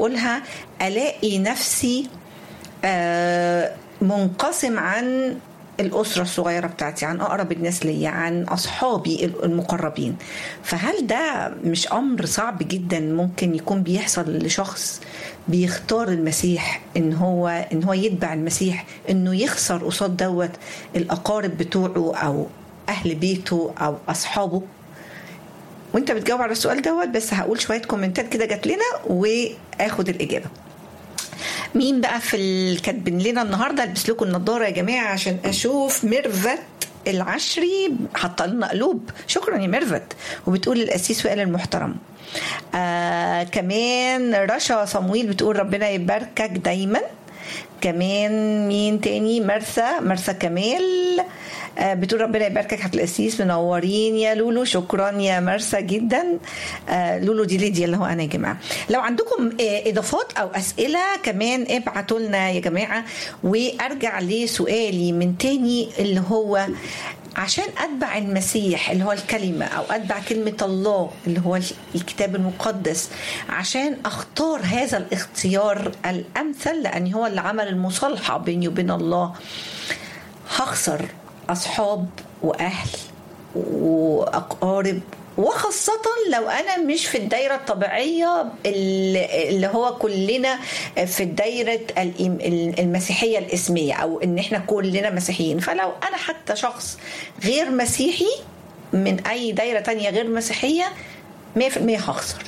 تقولها الاقي نفسي آه، منقسم عن الأسرة الصغيرة بتاعتي عن أقرب الناس ليا عن أصحابي المقربين فهل ده مش أمر صعب جدا ممكن يكون بيحصل لشخص بيختار المسيح إن هو إن هو يتبع المسيح إنه يخسر قصاد دوت الأقارب بتوعه أو أهل بيته أو أصحابه وانت بتجاوب على السؤال دوت بس هقول شويه كومنتات كده جات لنا واخد الاجابه مين بقى في ال- كاتبين لنا النهارده البس لكم النضاره يا جماعه عشان اشوف ميرفت العشري حاطه لنا قلوب شكرا يا ميرفت وبتقول القسيس وائل المحترم آه كمان رشا صمويل بتقول ربنا يباركك دايما كمان مين تاني مرثا مرثا كمال آه، بتقول ربنا يباركك حضرة القسيس منورين يا لولو شكرا يا مرثا جدا آه، لولو دي ليديا اللي هو انا يا جماعه لو عندكم آه، اضافات او اسئله كمان ابعتوا لنا يا جماعه وارجع لسؤالي من تاني اللي هو عشان اتبع المسيح اللي هو الكلمه او اتبع كلمه الله اللي هو الكتاب المقدس عشان اختار هذا الاختيار الامثل لان هو اللي عمل المصالحه بيني وبين الله هخسر اصحاب واهل واقارب وخاصة لو أنا مش في الدايرة الطبيعية اللي اللي هو كلنا في الدايرة الإيم- المسيحية الإسمية أو إن إحنا كلنا مسيحيين فلو أنا حتى شخص غير مسيحي من أي دايرة تانية غير مسيحية 100% هخسر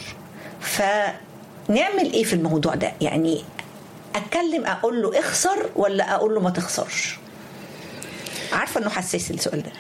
فنعمل إيه في الموضوع ده يعني أتكلم أقول له اخسر ولا أقول له ما تخسرش عارفة إنه حساس السؤال ده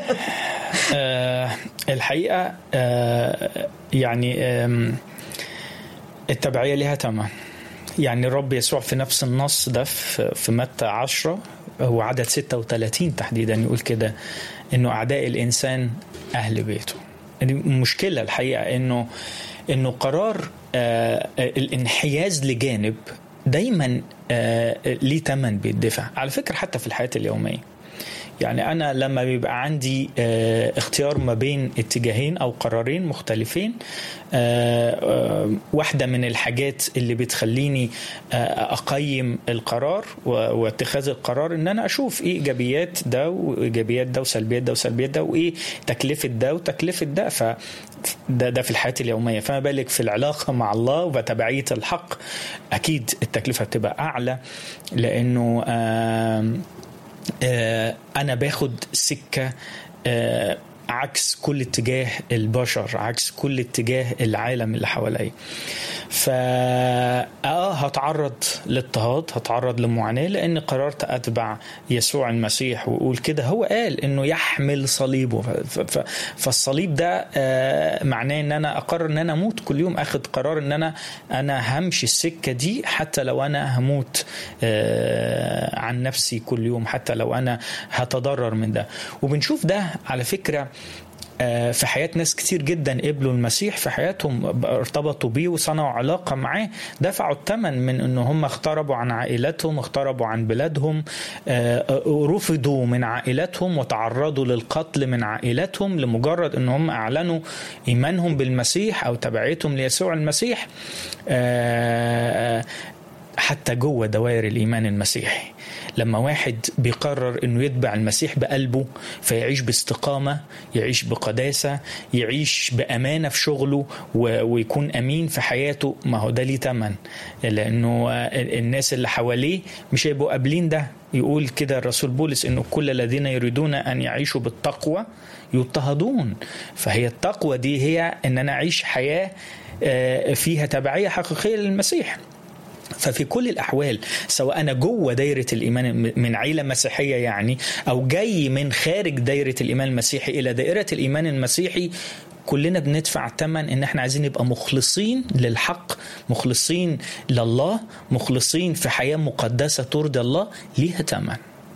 آه الحقيقه آه يعني آم، التبعيه لها ثمن يعني الرب يسوع في نفس النص ده في في متى 10 هو عدد 36 تحديدا يقول كده انه اعداء الانسان اهل بيته دي مشكله الحقيقه انه انه قرار آه الانحياز لجانب دايما آه ليه ثمن بيدفع على فكره حتى في الحياه اليوميه يعني انا لما بيبقى عندي آه، اختيار ما بين اتجاهين او قرارين مختلفين آه، آه، واحده من الحاجات اللي بتخليني آه، اقيم القرار و- واتخاذ القرار ان انا اشوف ايه ايجابيات ده وايجابيات ده وسلبيات ده وسلبيات ده وايه تكلفه ده وتكلفه ده ف ده ده في الحياه اليوميه فما بالك في العلاقه مع الله وتبعيه الحق اكيد التكلفه بتبقى اعلى لانه آم آه، انا باخد سكه آه، عكس كل اتجاه البشر عكس كل اتجاه العالم اللي حواليا ف اه هتعرض لاضطهاد هتعرض لمعاناه لان قررت اتبع يسوع المسيح واقول كده هو قال انه يحمل صليبه ف... ف... فالصليب ده آه معناه ان انا اقرر ان انا اموت كل يوم اخد قرار ان انا انا همشي السكه دي حتى لو انا هموت آه عن نفسي كل يوم حتى لو انا هتضرر من ده وبنشوف ده على فكره آه، في حياة ناس كتير جدا قبلوا المسيح في حياتهم ارتبطوا بيه وصنعوا علاقة معاه دفعوا الثمن من ان هم اختربوا عن عائلاتهم اختربوا عن بلادهم آه، رفضوا من عائلاتهم وتعرضوا للقتل من عائلاتهم لمجرد ان هم اعلنوا ايمانهم بالمسيح او تبعيتهم ليسوع المسيح آه، حتى جوه دوائر الايمان المسيحي لما واحد بيقرر انه يتبع المسيح بقلبه فيعيش باستقامه يعيش بقداسه يعيش بامانه في شغله و- ويكون امين في حياته ما هو ده ليه ثمن لانه الناس اللي حواليه مش هيبقوا قابلين ده يقول كده الرسول بولس انه كل الذين يريدون ان يعيشوا بالتقوى يضطهدون فهي التقوى دي هي ان انا اعيش حياه آه، فيها تبعيه حقيقيه للمسيح ففي كل الاحوال سواء انا جوه دايره الايمان من عيله مسيحيه يعني او جاي من خارج دايره الايمان المسيحي الى دائره الايمان المسيحي كلنا بندفع ثمن ان احنا عايزين نبقى مخلصين للحق مخلصين لله مخلصين في حياه مقدسه ترضي الله ليها ثمن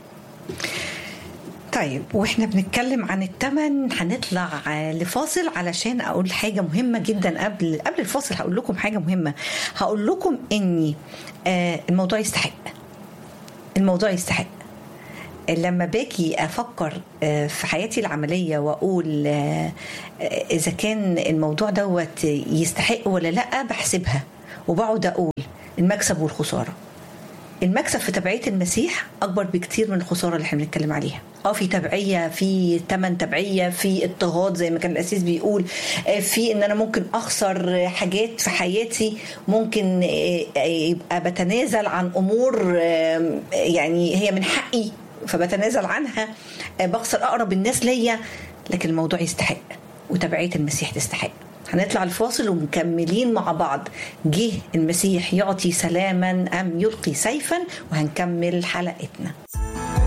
طيب واحنا بنتكلم عن التمن هنطلع لفاصل علشان اقول حاجه مهمه جدا قبل قبل الفاصل هقول لكم حاجه مهمه هقول لكم اني آه، الموضوع يستحق الموضوع يستحق لما باجي افكر آه، في حياتي العمليه واقول آه، آه، اذا كان الموضوع دوت يستحق ولا لا بحسبها وبقعد اقول المكسب والخساره المكسب في تبعيه المسيح اكبر بكتير من الخساره اللي احنا بنتكلم عليها اه في تبعيه في ثمن تبعيه في اضطهاد زي ما كان الاسيس بيقول في ان انا ممكن اخسر حاجات في حياتي ممكن يبقى بتنازل عن امور يعني هي من حقي فبتنازل عنها بخسر اقرب الناس ليا لكن الموضوع يستحق وتبعيه المسيح تستحق هنطلع الفاصل ومكملين مع بعض جه المسيح يعطي سلاما ام يلقي سيفا وهنكمل حلقتنا